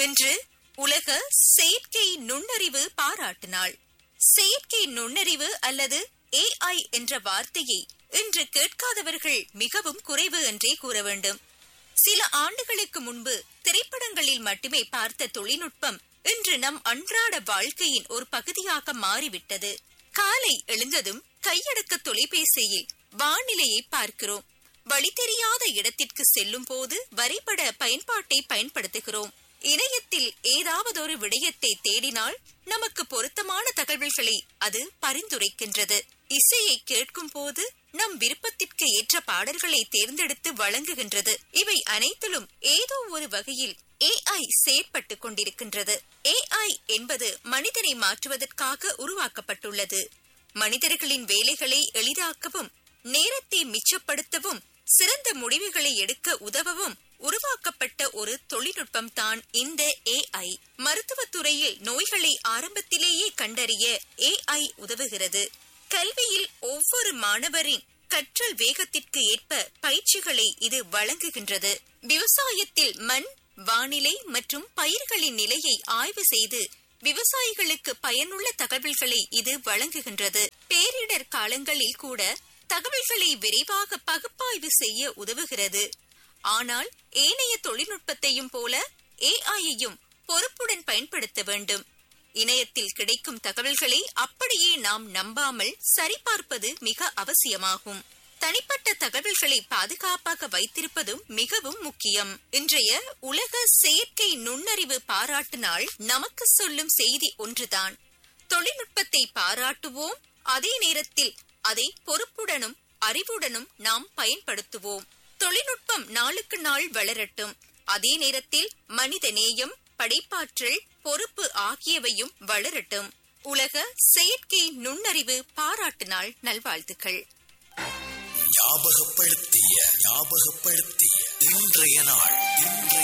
இன்று உலக செயற்கை நுண்ணறிவு பாராட்டு நாள் செயற்கை நுண்ணறிவு அல்லது ஏஐ என்ற வார்த்தையை இன்று கேட்காதவர்கள் மிகவும் குறைவு என்றே கூற வேண்டும் சில ஆண்டுகளுக்கு முன்பு திரைப்படங்களில் மட்டுமே பார்த்த தொழில்நுட்பம் இன்று நம் அன்றாட வாழ்க்கையின் ஒரு பகுதியாக மாறிவிட்டது காலை எழுந்ததும் கையடக்க தொலைபேசியில் வானிலையை பார்க்கிறோம் வழி தெரியாத இடத்திற்கு செல்லும் போது வரைபட பயன்பாட்டை பயன்படுத்துகிறோம் இணையத்தில் ஏதாவது ஒரு விடயத்தை தேடினால் நமக்கு பொருத்தமான தகவல்களை அது பரிந்துரைக்கின்றது இசையை கேட்கும் போது நம் விருப்பத்திற்கு ஏற்ற பாடல்களை தேர்ந்தெடுத்து வழங்குகின்றது இவை அனைத்திலும் ஏதோ ஒரு வகையில் ஏஐ செயற்பட்டுக் கொண்டிருக்கின்றது ஏஐ என்பது மனிதனை மாற்றுவதற்காக உருவாக்கப்பட்டுள்ளது மனிதர்களின் வேலைகளை எளிதாக்கவும் நேரத்தை மிச்சப்படுத்தவும் சிறந்த முடிவுகளை எடுக்க உதவவும் உருவாக்கப்பட்ட ஒரு தொழில்நுட்பம் தான் இந்த ஏஐ மருத்துவத்துறையில் நோய்களை ஆரம்பத்திலேயே கண்டறிய ஏஐ உதவுகிறது கல்வியில் ஒவ்வொரு மாணவரின் கற்றல் வேகத்திற்கு ஏற்ப பயிற்சிகளை இது வழங்குகின்றது விவசாயத்தில் மண் வானிலை மற்றும் பயிர்களின் நிலையை ஆய்வு செய்து விவசாயிகளுக்கு பயனுள்ள தகவல்களை இது வழங்குகின்றது பேரிடர் காலங்களில் கூட தகவல்களை விரைவாக பகுப்பாய்வு செய்ய உதவுகிறது ஆனால் ஏனைய தொழில்நுட்பத்தையும் போல ஏஐயையும் பொறுப்புடன் பயன்படுத்த வேண்டும் இணையத்தில் கிடைக்கும் தகவல்களை அப்படியே நாம் நம்பாமல் சரிபார்ப்பது மிக அவசியமாகும் தனிப்பட்ட தகவல்களை பாதுகாப்பாக வைத்திருப்பதும் மிகவும் முக்கியம் இன்றைய உலக செயற்கை நுண்ணறிவு பாராட்டு நாள் நமக்கு சொல்லும் செய்தி ஒன்றுதான் தொழில்நுட்பத்தை பாராட்டுவோம் அதே நேரத்தில் அதை பொறுப்புடனும் அறிவுடனும் நாம் பயன்படுத்துவோம் தொழில்நுட்பம் நாளுக்கு நாள் வளரட்டும் அதே நேரத்தில் மனித நேயம் படைப்பாற்றல் பொறுப்பு ஆகியவையும் வளரட்டும் உலக செயற்கை நுண்ணறிவு பாராட்டு நாள் நல்வாழ்த்துக்கள் ஞாபகப்படுத்திய ஞாபகப்படுத்திய இன்றைய நாள் இன்றைய